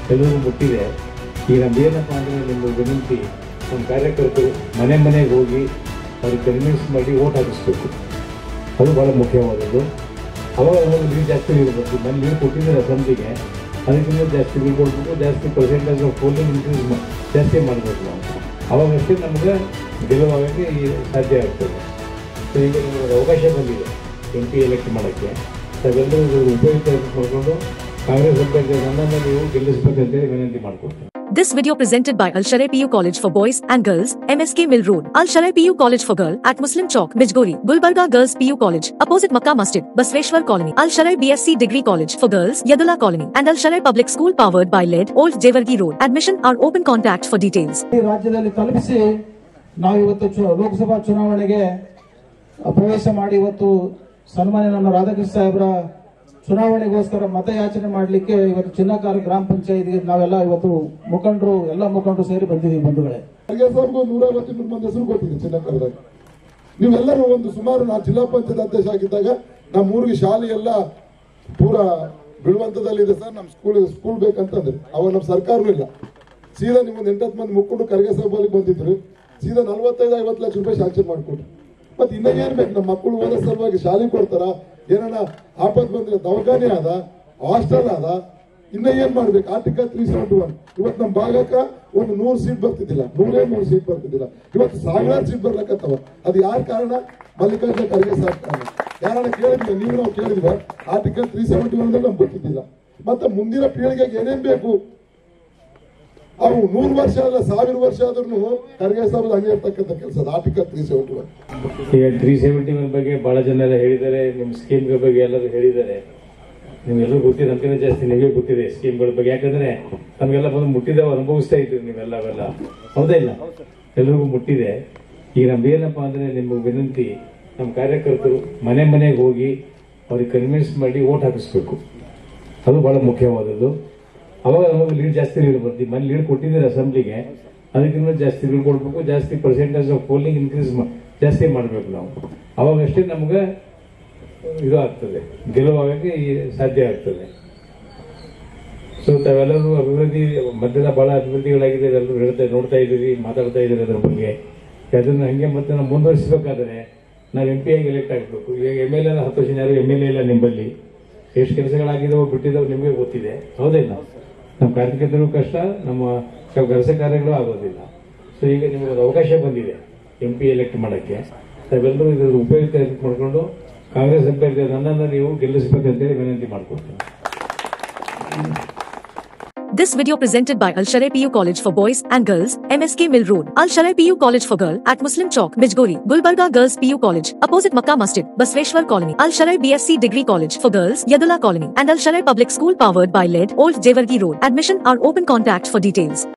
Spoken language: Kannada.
ಎಲ್ಲರಿಗೂ ಮುಟ್ಟಿದೆ ಈಗ ನಮ್ದೇನಪ್ಪ ಅಂದರೆ ನಿಮ್ಮ ವಿನಂತಿ ನಮ್ಮ ಕಾರ್ಯಕರ್ತರು ಮನೆ ಮನೆಗೆ ಹೋಗಿ ಅವ್ರಿಗೆ ಕನ್ವಿನ್ಸ್ ಮಾಡಿ ಓಟ್ ಹಾಕಿಸ್ಬೇಕು ಅದು ಭಾಳ ಮುಖ್ಯವಾದದ್ದು ಅವಾಗ ಅವಾಗ ನೀರು ಜಾಸ್ತಿ ನೀರು ಬರ್ತದೆ ಮನೆ ನೀರು ಕೊಟ್ಟಿದ್ದಾರೆ ಅಸೆಂಬ್ಲಿಗೆ ಅದಕ್ಕಿಂತ ಜಾಸ್ತಿ ನೀರು ಕೊಡ್ಬೇಕು ಜಾಸ್ತಿ ಪರ್ಸೆಂಟೇಜ್ ಆಫ್ ಪೋಲಿಂಗ್ ಇನ್ಕ್ರೀಸ್ ಜಾಸ್ತಿ ಮಾಡಬೇಕು ನಾವು ಅವಾಗಷ್ಟೇ ನಮಗೆ ಗೆಲುವಾಗಕ್ಕೆ ಈ ಸಾಧ್ಯ ಆಗ್ತದೆ ಸೊ ಈಗ ನಿಮಗೆ ಅವಕಾಶ ಬಂದಿದೆ ಎಂ ಪಿ ಎಲೆಕ್ಟ್ ಮಾಡೋಕ್ಕೆ ತಾವೆಲ್ಲರೂ ಇದ್ರ ಉಪಯುಕ್ತ ಮಾಡಿಕೊಂಡು ಕಾಂಗ್ರೆಸ್ ಅಭ್ಯರ್ಥಿ ನನ್ನನ್ನು ನೀವು ಗೆಲ್ಲಿಸಬೇಕಂತೇಳಿ ವಿನಂತಿ ಮಾಡ್ಕೊಡ್ತೀನಿ This video presented by Al Sharai PU College for Boys and Girls, MSK Mill Road, Al Sharai PU College for Girl at Muslim Chowk, Bijgori, Gulbarga Girls PU College, opposite Makkah Masjid, Basveshwar Colony, Al Sharai BSc Degree College for Girls, Yadula Colony, and Al Sharai Public School powered by LED, Old Jewargi Road. Admission are open contact for details. ಈ ರಾಜ್ಯದಲ್ಲಿ ತಲುಪಿಸಿ ನಾವು ಇವತ್ತು ಚು- ಲೋಕಸಭಾ ಚುನಾವಣೆಗೆ ಪ್ರವೇಶ ಮಾಡಿ ಇವತ್ತು ಸನ್ಮಾನ್ಯ ನಮ್ಮ ರಾಧಾಕೃಷ್ಣ ಸಾಹೇಬರ ಚುನಾವಣೆಗೋಸ್ಕರ ಮತಯಾಚನೆ ಮಾಡಲಿಕ್ಕೆ ಇವತ್ತು ಚಿನ್ನಕಾರ ಗ್ರಾಮ ಪಂಚಾಯತ್ಗೆ ನಾವೆಲ್ಲ ಇವತ್ತು ಮುಖಂಡರು ಎಲ್ಲ ಮುಖಂಡರು ಸೇರಿ ಬಂದಿದ್ದೀವಿ ಬಂಧುಗಳೇ ಖರ್ಗೆ ಸಾಹೇಬ್ಗೂ ನೂರೈವತ್ತು ಇನ್ನೂರು ಮಂದಿ ಹೆಸರು ಕೊಟ್ಟಿದ್ದೀನಿ ಚಿನ್ನಕರದಾಗ ನೀವೆಲ್ಲರೂ ಒಂದು ಸುಮಾರು ನಾನು ಜಿಲ್ಲಾ ಪಂಚಾಯತ್ ಅಧ್ಯಕ್ಷ ಆಗಿದ್ದಾಗ ನಮ್ಮ ಊರಿಗೆ ಶಾಲೆ ಎಲ್ಲ ಪೂರ ಬೀಳುವಂತದಲ್ಲಿದೆ ಸರ್ ನಮ್ಮ ಸ್ಕೂಲ್ ಸ್ಕೂಲ್ ಬೇಕಂತಂದ್ರೆ ಅವಾಗ ನಮ್ಮ ಸರ್ಕಾರನೂ ಇಲ್ಲ ಸೀದಾ ನಿಮ್ಮೊಂದು ಎಂಟತ್ತು ಮಂದಿ ಮುಕ್ಕೊಂಡು ಖರ್ಗೆ ಸಾಹೇಬ್ ಅಲ್ಲಿ ಬಂದಿದ್ರು ಸೀದಾ ನಲ್ವತ್ತೈದು ಐವತ್ತು ಲಕ್ಷ ರೂಪಾಯಿ ಶಾಂಕ್ಷನ್ ಮಾಡಿಕೊಟ್ರು ಮತ್ತೆ ಇನ್ನ ಏನ್ ಬೇಕು ನಮ್ಮ ಮಕ್ಕಳು ಓದೋ ಸಲುವಾಗಿ ಶಾಲೆ ಕೊಡ್ತಾರ ಏನಾನ ಆಪತ್ ಬಂದ್ರೆ ದವಾಖಾನೆ ಅದ ಹಾಸ್ಟೆಲ್ ಅದ ಇನ್ನ ಏನ್ ಮಾಡ್ಬೇಕು ಆರ್ಟಿಕಲ್ ತ್ರೀ ಸೆವೆಂಟಿ ಒನ್ ಇವತ್ತು ನಮ್ಮ ಭಾಗಕ್ಕ ಒಂದು ನೂರು ಸೀಟ್ ಬರ್ತಿದ್ದಿಲ್ಲ ನೂರೇ ನೂರು ಸೀಟ್ ಬರ್ತಿದ್ದಿಲ್ಲ ಇವತ್ತು ಸಾವಿರಾರು ಸೀಟ್ ಬರ್ಲಕ್ಕತ್ತವ ಅದು ಯಾರ ಕಾರಣ ಮಲ್ಲಿಕಾರ್ಜುನ ಖರ್ಗೆ ಸಾಹೇಬ್ ಕಾರಣ ಯಾರನ್ನ ಕೇಳಿದ್ವಿ ನೀವು ನಾವು ಕೇಳಿದ್ವಿ ಆರ್ಟಿಕಲ್ ತ್ರೀ ಸೆವೆಂಟಿ ಒನ್ ನಮ್ಗೆ ಗೊತ್ತಿದ್ದಿಲ್ಲ ಮತ್ತೆ ಮುಂದಿನ ಪೀಳಿಗೆಗೆ ಏನೇನ್ ಬೇಕು ಅವು ನೂರು ವರ್ಷ ಅಲ್ಲ ಸಾವಿರ ವರ್ಷ ಆದ್ರೂ ಖರ್ಗೆ ಸಾಹೇಬ್ ಹಂಗೆ ಇರ್ತಕ್ಕಂಥ ಕೆಲಸ ಆರ್ಟಿಕಲ್ ತ್ರೀ ಸೆವೆಂಟಿ ಒನ್ ಈಗ ತ್ರೀ ಸೆವೆಂಟಿ ಒನ್ ಬಗ್ಗೆ ಭಾಳ ಜನ ಎಲ್ಲ ಹೇಳಿದ್ದಾರೆ ನಿಮ್ಮ ಸ್ಕೀಮ್ಗಳ ಬಗ್ಗೆ ಎಲ್ಲರೂ ಹೇಳಿದ್ದಾರೆ ನಿಮ್ಗೆಲ್ಲರೂ ಗೊತ್ತಿದೆ ನಮ್ಗಿಂತ ಜಾಸ್ತಿ ನಿಮಗೆ ಗೊತ್ತಿದೆ ಸ್ಕೀಮ್ಗಳ ಬಗ್ಗೆ ಯಾಕಂದ್ರೆ ನಮಗೆಲ್ಲ ಬಂದು ಮುಟ್ಟಿದವ ಅನುಭವಿಸ್ತಾ ಇದ್ದೀರಿ ನೀವೆಲ್ಲ ಅವೆಲ್ಲ ಹೌದಾ ಇಲ್ಲ ಎಲ್ರಿಗೂ ಮುಟ್ಟಿದೆ ಈಗ ನಮ್ದೇನಪ್ಪ ಅಂದ್ರೆ ನಿಮ್ಮ ವಿನಂತಿ ನಮ್ಮ ಕಾರ್ಯಕರ್ತರು ಮನೆ ಮನೆಗೆ ಹೋಗಿ ಅವ್ರಿಗೆ ಕನ್ವಿನ್ಸ್ ಮಾಡಿ ಓಟ್ ಹಾಕಿಸ್ಬೇಕು ಅದು ಬಹಳ ಮುಖ್ಯವಾದದ್ದು ಅವಾಗ ನಮಗೆ ಲೀಡ್ ಜಾಸ್ತಿ ನೀರು ಬರ್ತೀವಿ ಮನೆ ಲೀಡ್ ಕೊಟ್ಟಿದ್ದಾರೆ ಅಸೆಂಬ್ಲಿಗೆ ಅದಕ್ಕಿಂತ ಜಾಸ್ತಿ ಲೀಡ್ ಕೊಡ್ಬೇಕು ಜಾಸ್ತಿ ಪರ್ಸೆಂಟೇಜ್ ಆಫ್ ಪೋಲಿಂಗ್ ಇನ್ಕ್ರೀಸ್ ಜಾಸ್ತಿ ಮಾಡಬೇಕು ನಾವು ಅವಾಗಷ್ಟೇ ನಮ್ಗೆ ಇದು ಆಗ್ತದೆ ಗೆಲುವಾಗಕ್ಕೆ ಈ ಸಾಧ್ಯ ಆಗ್ತದೆ ಸೊ ತಾವೆಲ್ಲರೂ ಅಭಿವೃದ್ಧಿ ಮಧ್ಯದ ಬಹಳ ಅಭಿವೃದ್ಧಿಗಳಾಗಿದೆ ಎಲ್ಲರೂ ಹೇಳ್ತಾ ನೋಡ್ತಾ ಇದ್ದೀರಿ ಮಾತಾಡ್ತಾ ಇದ್ದೀರಿ ಅದ್ರ ಬಗ್ಗೆ ಅದನ್ನ ಹಂಗೆ ಮತ್ತೆ ನಾವು ಮುಂದುವರಿಸಬೇಕಾದ್ರೆ ನಾವು ಎಂ ಪಿ ಆಗಿ ಎಲೆಕ್ಟ್ ಆಗಬೇಕು ಈಗ ಎಮ್ ಎಲ್ ಎ ಹತ್ತು ವರ್ಷ ಯಾರು ಎಮ್ ಎಲ್ ಎ ಇಲ್ಲ ನಿಮ್ಮಲ್ಲಿ ಎಷ್ಟು ಕೆಲಸಗಳಾಗಿದಾವೋ ಬಿಟ್ಟಿದಾವೆ ನಿಮಗೆ ಗೊತ್ತಿದೆ ಹೌದಿಲ್ಲ ನಮ್ಮ ಕಾರ್ಯಕರ್ತರಿಗೂ ಕಷ್ಟ ನಮ್ಮ ಕೆಲಸ ಕಾರ್ಯಗಳು ಆಗೋದಿಲ್ಲ ಸೊ ಈಗ ನಿಮಗೆ ಒಂದು ಅವಕಾಶ ಬಂದಿದೆ ಎಂ ಪಿ ಎಲೆಕ್ಟ್ ಮಾಡೋಕ್ಕೆ ತಾವೆಲ್ಲರೂ ಇದ್ರ ಉಪಯುಕ್ತ ಮಾಡಿಕೊಂಡು ಕಾಂಗ್ರೆಸ್ ಅಭ್ಯರ್ಥಿ ನನ್ನನ್ನು ನೀವು ಗೆಲ್ಲಿಸಬೇಕಂತೇಳಿ ವಿನಂತಿ ಮಾಡ್ಕೊಡ್ತೀನಿ This video presented by Al Sharai PU College for Boys and Girls, MSK Mill Road, Al Sharai PU College for Girl at Muslim Chowk, Bijgori, Gulbarga Girls PU College, opposite Makkah Masjid, Basveshwar Colony, Al Sharai BSc Degree College for Girls, Yadula Colony, and Al Sharai Public School powered by LED, Old Jewargi Road. Admission are open contact for details.